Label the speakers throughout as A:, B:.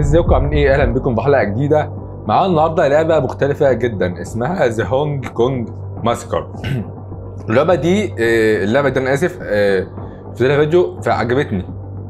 A: ازيكم عاملين ايه اهلا بكم في حلقه جديده معانا النهارده لعبه مختلفه جدا اسمها ذا هونج كونج ماسكر اللعبه دي آه، اللعبه دي انا اسف آه، في لها فيديو فعجبتني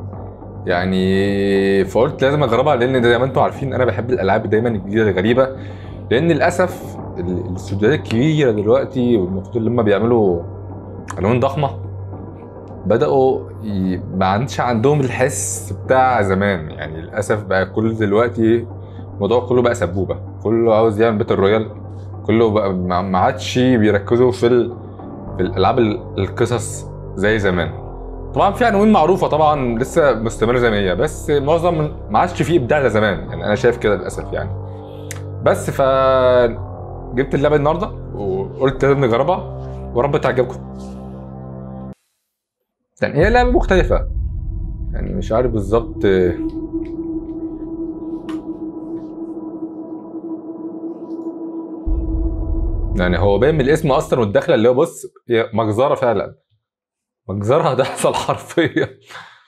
A: يعني فقلت لازم اجربها لان زي ما انتم عارفين انا بحب الالعاب دايما الجديده الغريبه لان للاسف ال- الاستوديوهات الكبيره دلوقتي والمفروض اللي هم بيعملوا الوان ضخمه بدأوا ي... ما عادش عندهم الحس بتاع زمان يعني للأسف بقى كل دلوقتي الموضوع كله بقى سبوبة كله عاوز يعمل بيت الرويال كله بقى ما ما عادش بيركزوا في ال... في الألعاب ال- القصص زي زمان طبعا في عناوين معروفة طبعا لسه مستمرة زي ما هي بس معظم ما عادش فيه إبداع زي زمان يعني أنا شايف كده للأسف يعني بس ف جبت اللعبة النهاردة وقلت لازم نجربها ورب تعجبكم يعني هي لعبة مختلفة يعني مش عارف بالظبط يعني هو باين من الاسم اصلا والدخله اللي هو بص هي مجزره فعلا مجزره هتحصل حرفيا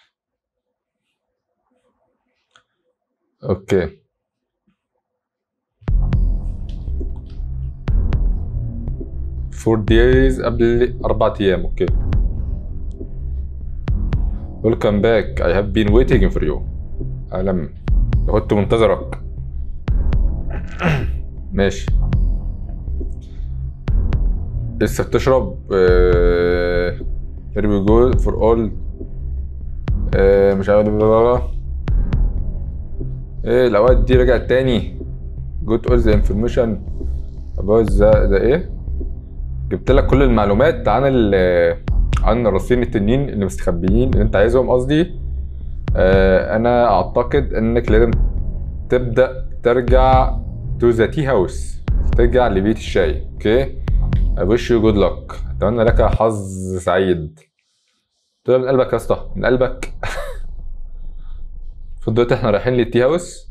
A: اوكي فور دايز قبل اربع ايام اوكي ويلكم باك اي هاف بين ويتنج فور يو اهلا كنت منتظرك ماشي لسه بتشرب هير وي جو فور اول مش عارف ايه الاوقات دي رجعت تاني جوت اول ذا انفورميشن about ذا ذا ايه جبت لك كل المعلومات عن ال عن الرصين التانيين اللي مستخبيين اللي انت عايزهم قصدي آه انا اعتقد انك لازم تبدا ترجع تو ذا تي هاوس ترجع لبيت الشاي اوكي I wish you good luck اتمنى لك حظ سعيد تقول من قلبك يا اسطى من قلبك في دلوقتي احنا رايحين للتي هاوس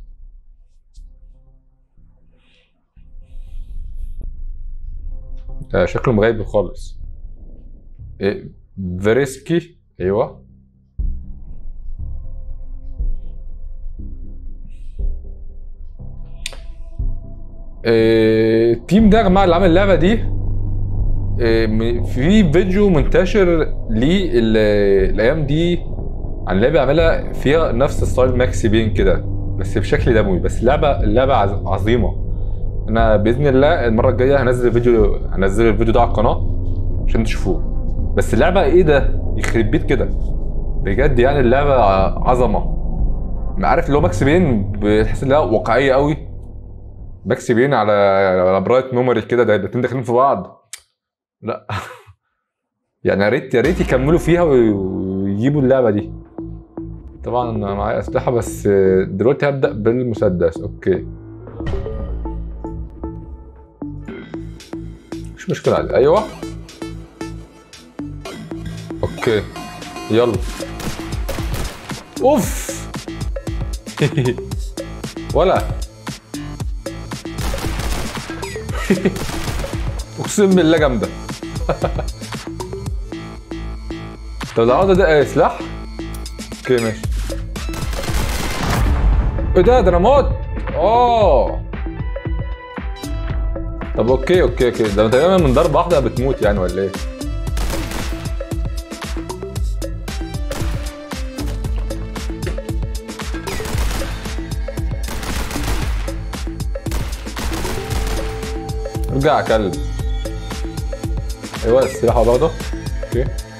A: آه شكله مغيب خالص إيه فيريسكي ايوه إيه التيم ده يا جماعه اللي عامل اللعبه دي إيه م- في فيديو منتشر ليه ال- الايام دي عن لعبه عاملها فيها نفس ستايل ماكسي بين كده بس بشكل دموي بس اللعبه اللعبه عظ- عظيمه انا باذن الله المره الجايه هنزل فيديو هنزل الفيديو ده على القناه عشان تشوفوه بس اللعبه ايه ده يخرب بيت كده بجد يعني اللعبه ع- عظمه ما عارف اللي هو ماكس بين بتحس انها واقعيه قوي ماكس بين على على برايت ميموري كده ده الاتنين داخلين في بعض لا يعني يا ريت يا ريت يكملوا فيها وي- ويجيبوا اللعبه دي طبعا انا معايا اسلحه بس دلوقتي هبدا بالمسدس اوكي مش مشكله عادي ايوه اوكي يلا اوف ولا اقسم بالله جامده طب لو عاوز ده سلاح اوكي ماشي ايه ده ده انا موت اه طب اوكي اوكي اوكي ده تقريبا من ضربه واحده بتموت يعني ولا ايه ارجع يا كلب ايوه السلاح برضه اوكي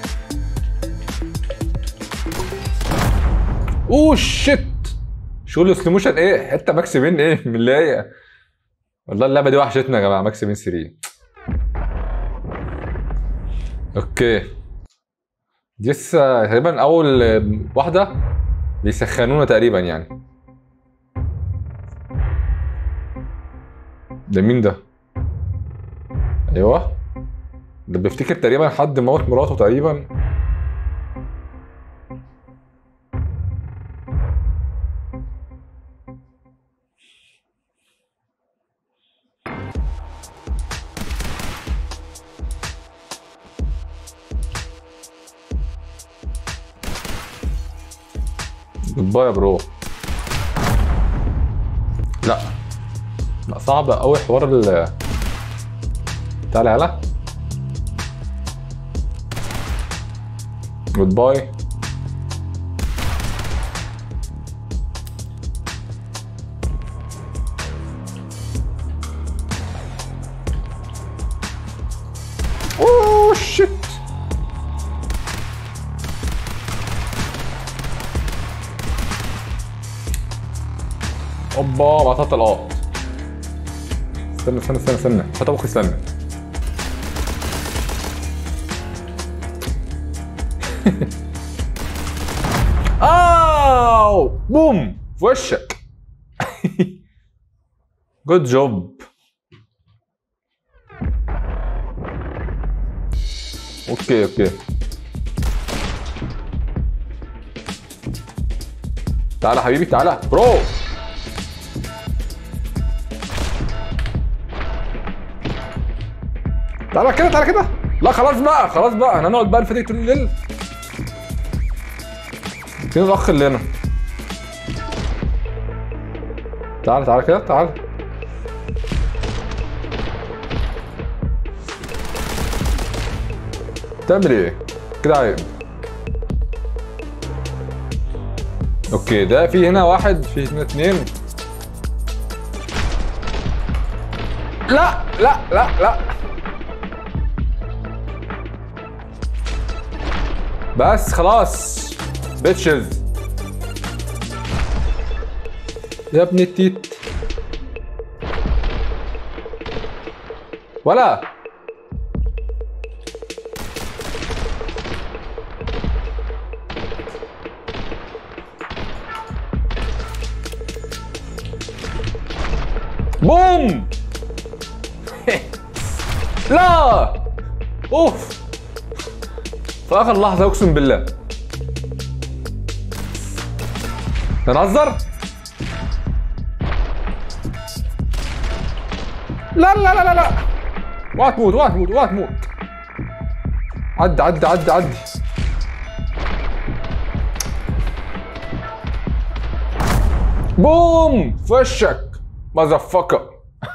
A: اوه شيت شغل سلو موشن ايه حته ماكس بين ايه من اللي هي والله اللعبه دي وحشتنا يا جماعه ماكس بين 3 اوكي دي لسه تقريبا اول واحده بيسخنونا تقريبا يعني ده مين ده ايوه ده بيفتكر تقريبا حد موت مراته تقريبا جود باي يا برو لا لا صعب قوي حوار ال تعالى يلا جود باي اوه شيت اوبا بعتها طلقات استنى استنى استنى استنى هات ابوك استنى اوو بوم في وشك جود جوب اوكي اوكي تعالى حبيبي تعالى برو تعالى كده تعالى كده لا خلاص بقى خلاص بقى احنا هنقعد بقى الفريق طول الليل فين الاخ اللي هنا تعالى تعالى كده تعالى تعمل ايه كده عيب اوكي ده في هنا واحد في هنا اتنين لا لا لا لا بس خلاص بيتشز يا ابن التيت ولا بوم لا اوف في اخر لحظه اقسم بالله تنهزر لا لا لا لا لا اوعى تموت اوعى تموت اوعى تموت عدي عدي عدي عدي بوم في وشك مزفكة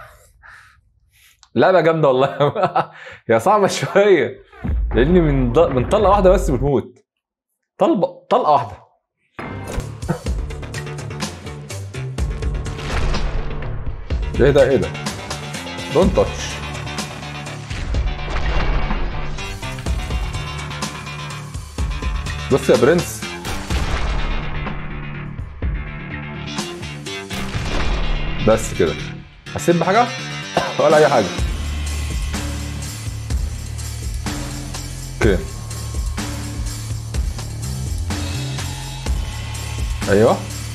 A: لعبة جامدة والله هي صعبة شوية لأن من ض... من طلقة واحدة بس بتموت طلقة طلقة واحدة ايه ده ايه ده دونت تاتش بص يا برنس بس كده حسيت بحاجة ولا أي حاجة اوكي ايوه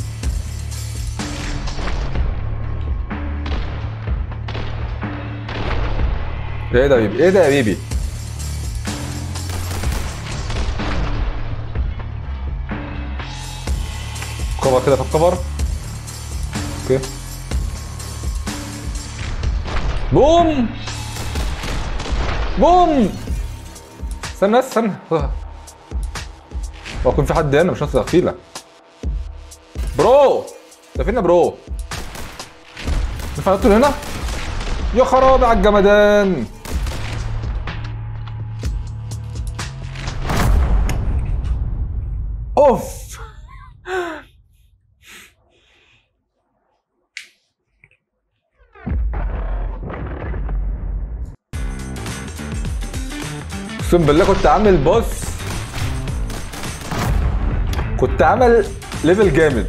A: ايه ده يا بيبي ايه ده يا بيبي كفر كده في الكفر اوكي بوم بوم استنى بس استنى هو يكون في حد هنا مش ناقص تغفيله برو ده فين يا برو ينفع ندخل هنا يا خرابي على الجمدان اوف اقسم بالله كنت عامل بوس كنت عامل ليفل جامد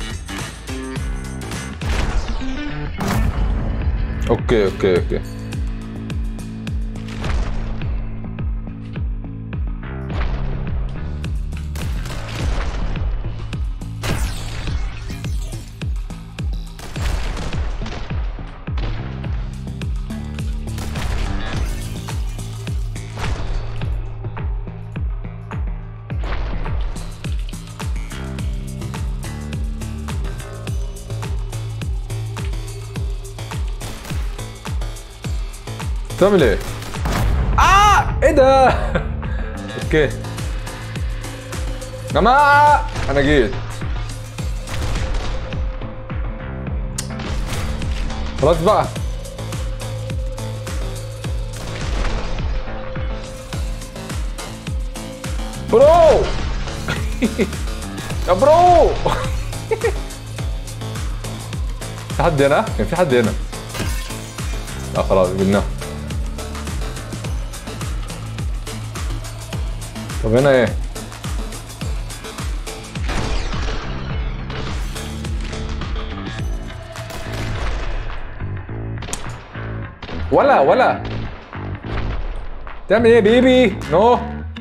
A: اوكي اوكي اوكي بتعمل ايه؟ اه ايه ده؟ اوكي يا جماعة انا جيت خلاص بقى برو يا برو في حد هنا؟ كان في حد هنا لا خلاص جبناه طب هنا ايه؟ ولا ولا تعمل ايه يا بيبي؟ نو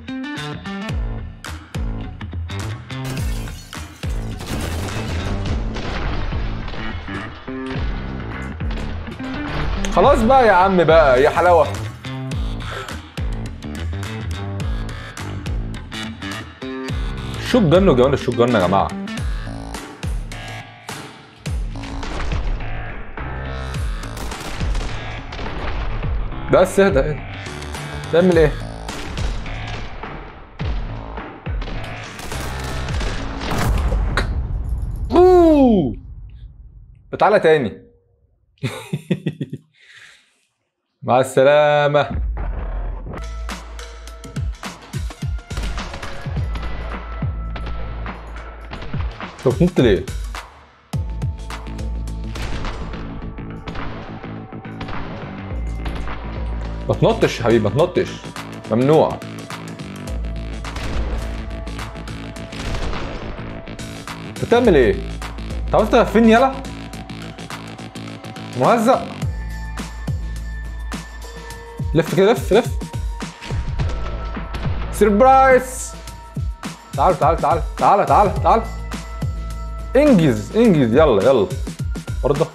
A: خلاص بقى يا عم بقى يا حلاوه شوت جن وجوان الشوت جن يا جماعه بس اهدى اهدى تعمل ايه؟ اوه تعالى تاني مع السلامة طب نط ليه؟ ما تنطش يا حبيبي ما تنطش ممنوع بتعمل ايه؟ انت عاوز تغفلني يلا؟ مهزأ لف كده لف لف سربرايز تعال تعال تعال تعال تعال تعال انجز انجز يلا يلا برضه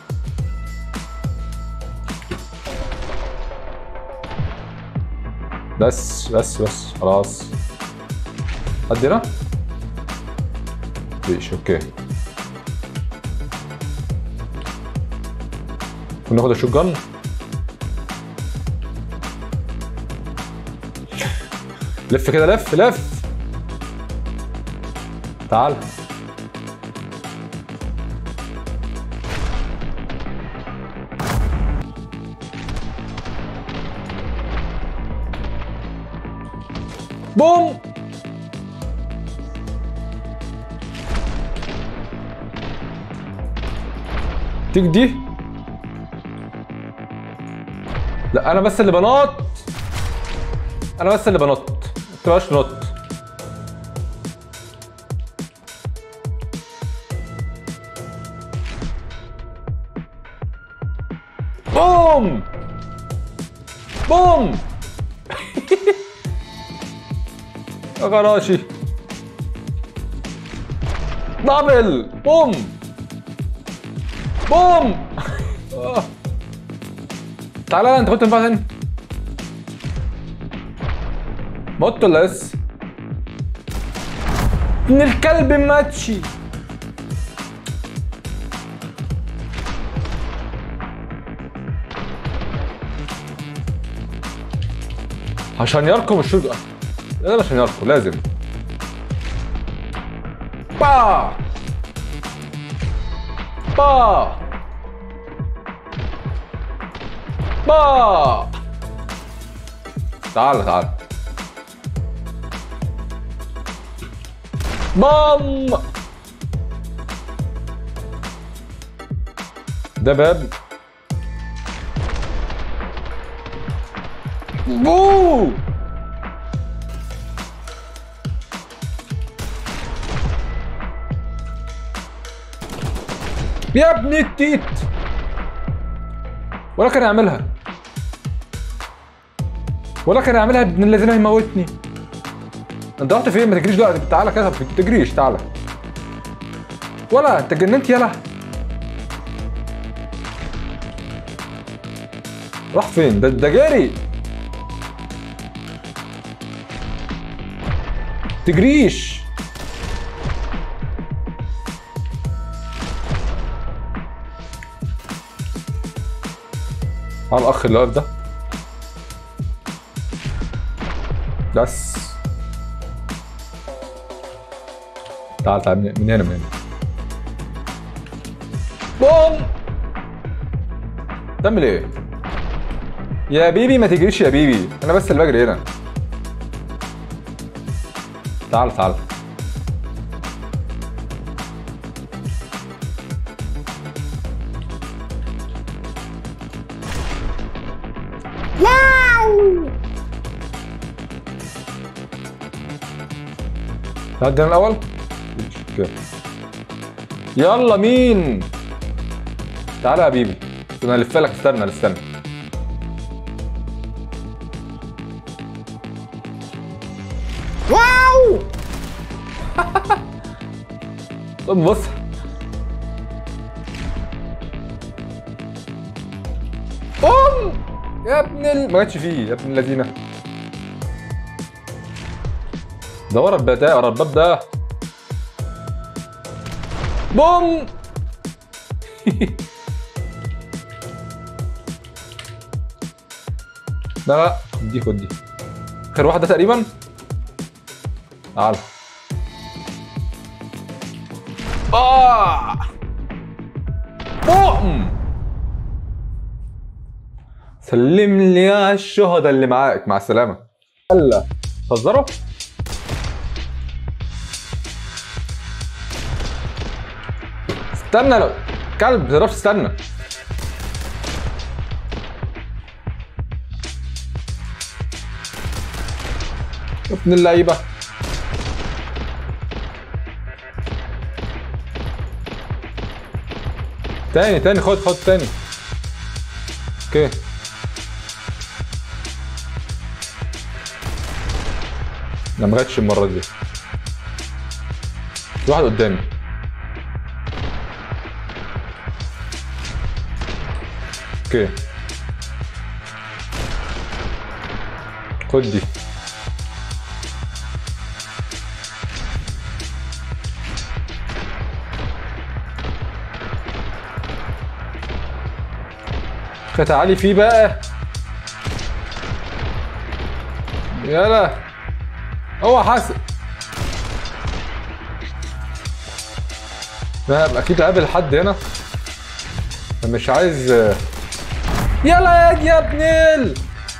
A: بس بس بس خلاص حد هنا مفيش اوكي وناخد الشوت جن لف كده لف لف تعال بوم تيجي دي لا انا بس اللي بنط انا بس اللي بنط ما تبقاش نط بوم بوم يا غراشي دبل بوم بوم آه. تعالى انت كنت تنفع هنا مت ولا لسه؟ ان الكلب ماتشي عشان يركم الشجرة لازم عشان يركم لازم با با با تعال تعال بام ده باب بو يا ابن التيت ولا كان يعملها ولا كان يعملها ابن الذين هيموتني انت رحت فين ما تجريش دلوقتي تعالى كده ما تجريش تعالى ولا انت اتجننت يلا راح فين ده ده جاري تجريش على الاخ اللي واقف ده بس تعال تعال من من هنا من هنا بوم تعمل ايه يا بيبي ما تجريش يا بيبي انا بس اللي بجري هنا تعال تعال تعدي الاول اوكي يلا مين تعالى يا حبيبي انا الف لك استنى استنى واو طب بص ام يا ابن ال... ما جاتش فيه يا ابن اللذينه ده ورا الباب ده ورا الباب ده بوم لا لا خد دي خد دي اخر واحده تقريبا تعال اه بوم سلم لي يا الشهداء اللي معاك مع السلامه هلا تهزروا استنى لو كلب ما تقدرش تستنى ابن اللعيبه تاني تاني خد خد تاني اوكي لا ما جاتش المره دي في واحد قدامي اوكي خد دي تعالي فيه بقى يلا هو حاسب لا اكيد قابل حد هنا أنا مش عايز يلا يا يا ابن ال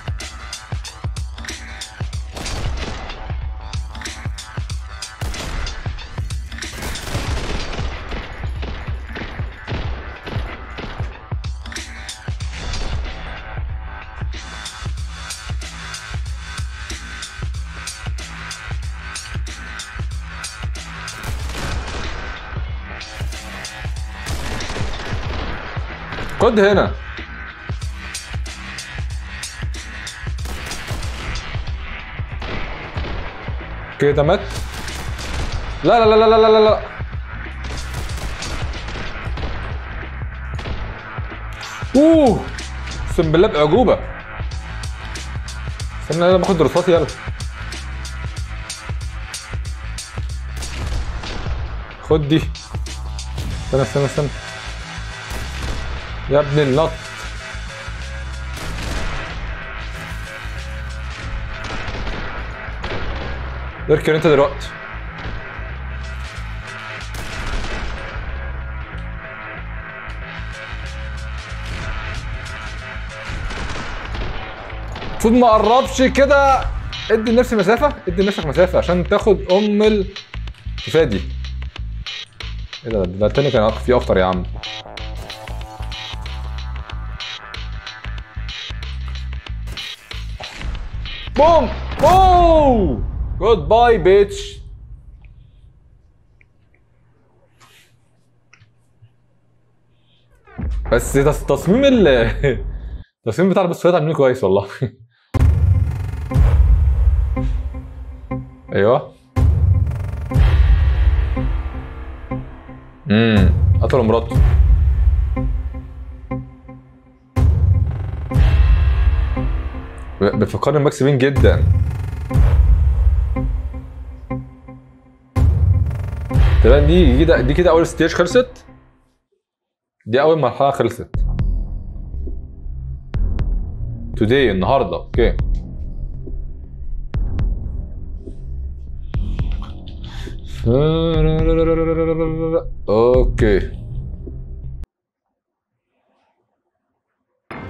A: خد هنا كده مات لا لا لا لا لا لا لا اوه اقسم بالله باعجوبه استنى انا باخد رصاصي يلا خد دي استنى استنى استنى يا ابن اللط اركن انت دلوقتي المفروض ما اقربش كده ادي لنفسي مسافه ادي لنفسك مسافه عشان تاخد ام الكفايه دي ايه ده ده التاني كان في اخطر يا عم بوم اوه جود باي بيتش بس تص- تصميم ال التصميم بتاع البسفلات عاملينه كويس والله ايوه امم قتلوا مراته ب- بتفكرني بماكس بين جدا تمام دي دي كده دي كده اول ستيج خلصت دي اول مرحله خلصت توداي النهارده اوكي اوكي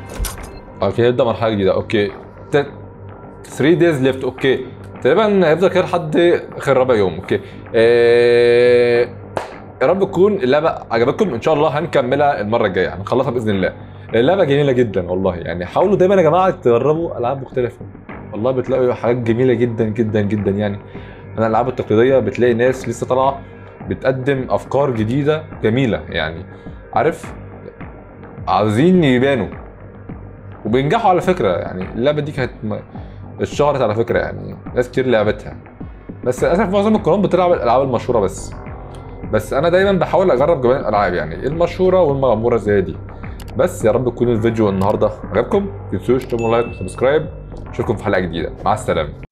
A: اوكي نبدا مرحله جديده اوكي 3 دايز ليفت اوكي تقريبا هيفضل كده لحد اخر ربع يوم اوكي إيه... يا رب تكون اللعبه عجبتكم ان شاء الله هنكملها المره الجايه هنخلصها باذن الله اللعبه جميله جدا والله يعني حاولوا دايما يا جماعه تجربوا العاب مختلفه والله بتلاقوا حاجات جميله جدا جدا جدا يعني انا الالعاب التقليديه بتلاقي ناس لسه طالعه بتقدم افكار جديده جميله يعني عارف عاوزين يبانوا وبينجحوا على فكره يعني اللعبه دي كانت م- اتشهرت على فكره يعني ناس كتير لعبتها بس للاسف معظم القنوات بتلعب الالعاب المشهوره بس بس انا دايما بحاول اجرب جميع الالعاب يعني المشهوره والمغموره زي دي بس يا رب يكون الفيديو النهارده عجبكم ما تنسوش تعملوا لايك وسبسكرايب اشوفكم في حلقه جديده مع السلامه